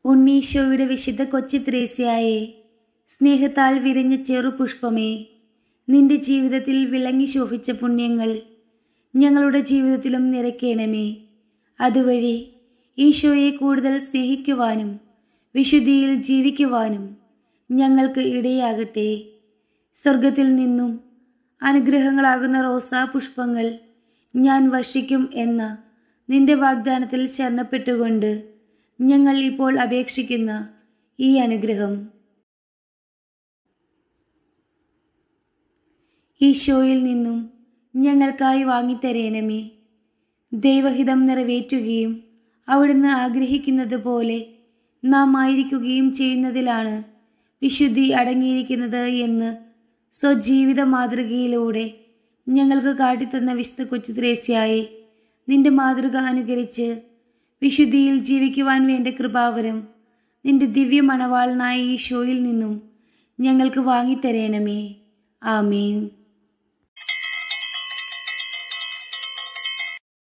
ഉണ്ണീശോയുടെ വിശുദ്ധ കൊച്ചു ത്രേസ്യായെ സ്നേഹത്താൽ വിരിഞ്ഞ ചെറുപുഷ്പമേ നിന്റെ ജീവിതത്തിൽ വിളങ്ങി ശോഭിച്ച പുണ്യങ്ങൾ ഞങ്ങളുടെ ജീവിതത്തിലും നിറയ്ക്കണമേ അതുവഴി ഈശോയെ കൂടുതൽ സ്നേഹിക്കുവാനും വിശുദ്ധിയിൽ ജീവിക്കുവാനും ഞങ്ങൾക്ക് ഇടയാകട്ടെ സ്വർഗത്തിൽ നിന്നും അനുഗ്രഹങ്ങളാകുന്ന റോസാ പുഷ്പങ്ങൾ ഞാൻ വർഷിക്കും എന്ന നിന്റെ വാഗ്ദാനത്തിൽ ശരണപ്പെട്ടുകൊണ്ട് ഞങ്ങൾ ഇപ്പോൾ അപേക്ഷിക്കുന്ന ഈ അനുഗ്രഹം ഈശോയിൽ നിന്നും ഞങ്ങൾക്കായി വാങ്ങിത്തരേണമേ ദൈവഹിതം നിറവേറ്റുകയും അവിടുന്ന് ആഗ്രഹിക്കുന്നത് പോലെ നാം ആയിരിക്കുകയും ചെയ്യുന്നതിലാണ് വിശുദ്ധി അടങ്ങിയിരിക്കുന്നത് എന്ന് സ്വജീവിത മാതൃകയിലൂടെ ഞങ്ങൾക്ക് കാട്ടിത്തന്ന വിശുദ്ധ കൊച്ചു ത്രേസ്യായി നിന്റെ മാതൃക അനുകരിച്ച് വിശുദ്ധിയിൽ ജീവിക്കുവാൻ വേണ്ട കൃപാവരം നിന്റെ ദിവ്യ മണവാളനായ ഈശോയിൽ നിന്നും ഞങ്ങൾക്ക് വാങ്ങിത്തരേണമേ ആമേൻ